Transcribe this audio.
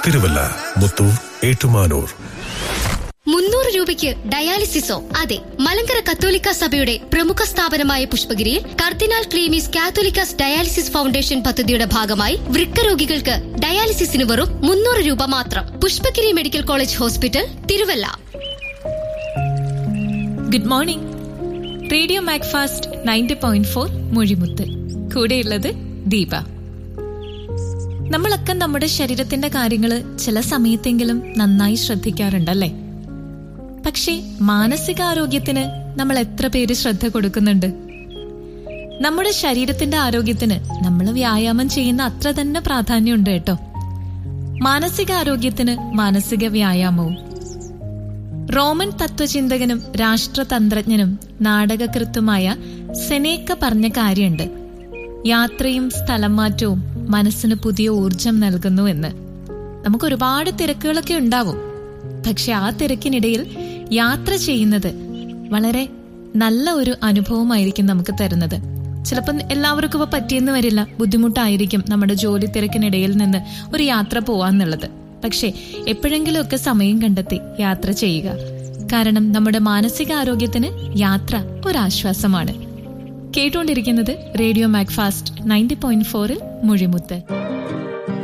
തിരുവല്ല മുത്തൂർ ഏറ്റുമാനൂർ മുന്നൂറ് രൂപയ്ക്ക് ഡയാലിസിസോ അതെ മലങ്കര കത്തോലിക്ക സഭയുടെ പ്രമുഖ സ്ഥാപനമായ പുഷ്പഗിരിയിൽ cardinal Cleemis Catholicos dialysis foundation പദ്ധതിയുടെ ഭാഗമായി വൃക്ക രോഗികൾക്ക് ഡയാലിസിസിന് വെറും മുന്നൂറ് രൂപ മാത്രം Pushpagiri medical college hospital Thiruvalla good morning radio Macfast ninety point four മൊഴിമുത്ത് കൂടെയുള്ളത് ദീപ നമ്മളൊക്കെ നമ്മുടെ ശരീരത്തിന്റെ കാര്യങ്ങൾ ചില സമയത്തെങ്കിലും നന്നായി ശ്രദ്ധിക്കാറുണ്ടല്ലേ പക്ഷേ മാനസികാരോഗ്യത്തിന് നമ്മൾ എത്ര പേര് ശ്രദ്ധ കൊടുക്കുന്നുണ്ട് നമ്മുടെ ശരീരത്തിന്റെ ആരോഗ്യത്തിന് നമ്മൾ വ്യായാമം ചെയ്യുന്ന അത്ര തന്നെ പ്രാധാന്യമുണ്ട് കേട്ടോ മാനസികാരോഗ്യത്തിന് മാനസിക വ്യായാമവും റോമൻ തത്വചിന്തകനും രാഷ്ട്രതന്ത്രജ്ഞനും നാടകകൃത്തുമായ സെനേക്ക പറഞ്ഞ കാര്യമുണ്ട് യാത്രയും സ്ഥലം മാറ്റവും മനസ്സിന് പുതിയ ഊർജം നൽകുന്നു എന്ന് നമുക്ക് ഒരുപാട് തിരക്കുകളൊക്കെ ഉണ്ടാവും പക്ഷെ ആ തിരക്കിനിടയിൽ യാത്ര ചെയ്യുന്നത് വളരെ നല്ല ഒരു അനുഭവമായിരിക്കും നമുക്ക് തരുന്നത് ചിലപ്പം എല്ലാവർക്കും ഇപ്പൊ പറ്റിയെന്ന് വരില്ല ബുദ്ധിമുട്ടായിരിക്കും നമ്മുടെ ജോലി തിരക്കിനിടയിൽ നിന്ന് ഒരു യാത്ര പോവാന്നുള്ളത് പക്ഷേ എപ്പോഴെങ്കിലുമൊക്കെ സമയം കണ്ടെത്തി യാത്ര ചെയ്യുക കാരണം നമ്മുടെ മാനസികാരോഗ്യത്തിന് യാത്ര ഒരാശ്വാസമാണ് കേട്ടുകൊണ്ടിരിക്കുന്നത് റേഡിയോ മാക്ഫാസ്റ്റ് നയൻറ്റി പോയിന്റ് ഫോറിൽ മുഴിമുത്ത്